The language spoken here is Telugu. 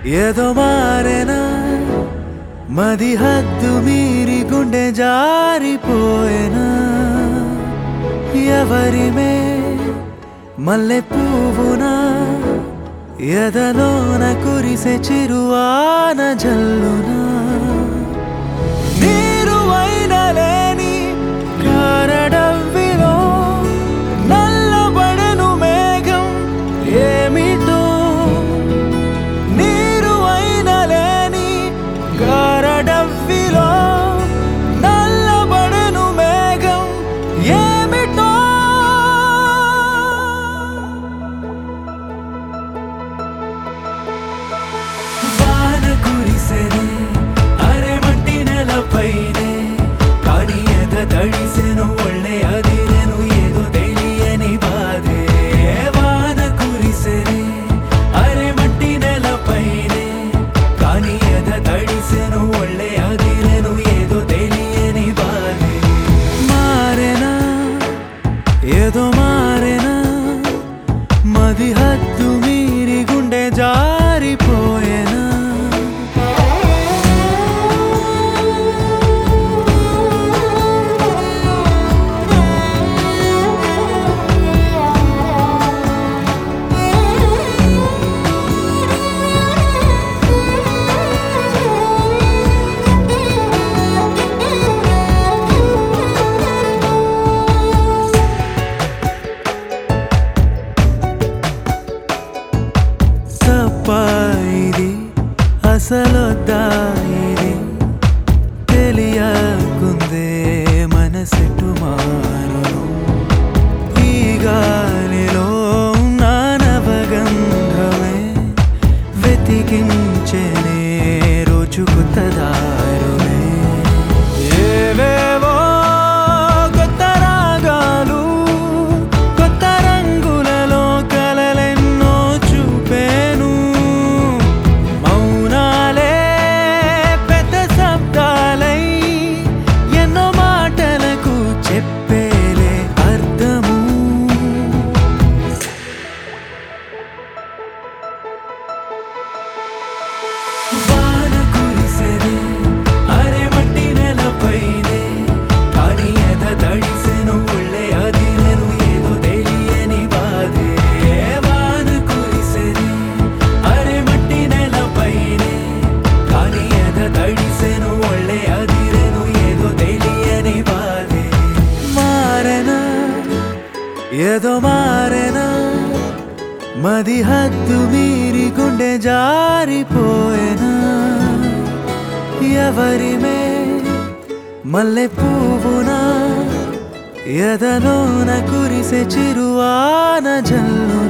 ఏదో మారెనా మది హద్దు మీరి గుండె జారిపోయేనా ఎవరిమే మల్లె పువ్వునా ఎదలోన కురిసే చిరువాన జల్లునా నీరు లేని కారడవ్విలో నల్లబడను మేఘం ఏమిటో నీరు లేని కారడవ్విలో నల్లబడను మేఘం ఏమిటో వాన కురిసెనే అరెమట్టి నెలపైనే కాని ఎద తడిసెను ఒళ్ళే అదిరెను ఏదో తెలియని బాధే వాన కురిసెనే అరెమట్టి నెలపైనే కాని ఎద తడిసెను ఒళ్ళే అదిరెను ఏదో తెలియని బాధే మారెనా ఏదో మారెనా మది హద్దు మీరి గుండె జారిపోయేనా తప్ప ఇది అసలొద్దా ఇది తెలియకుందే మనసెటు మారును ఈ గాలిలో నానవగంధమే వెతికించనే రోజు కొత్త దారుమే ఏవేవో కొత్త రాగాలు కొత్త రంగులలో కలలెన్నో చూపేను మౌనాలే పెద్ద శబ్దాలై ఎన్నో మాటలకు చెప్పేలే అర్థము వాన కురిసెనే అరెమట్టి నెలపైనే కాని ఎద తడిసెను ఒళ్ళే అదిరెను ఏదో తెలియని బాధే వాన కురిసెనే అరెమట్టి నెలపైనే కాని ఎద తడిసెను ఒళ్ళే అదిరెను ఏదో తెలియని బాధే మారెనా ఏదో మారెనా మది హద్దు మీరి గుండె జారిపోయేనా ఎవరిమే మల్లె పువ్వునా ఎదలోన కురిసే చిరువాన జల్లునా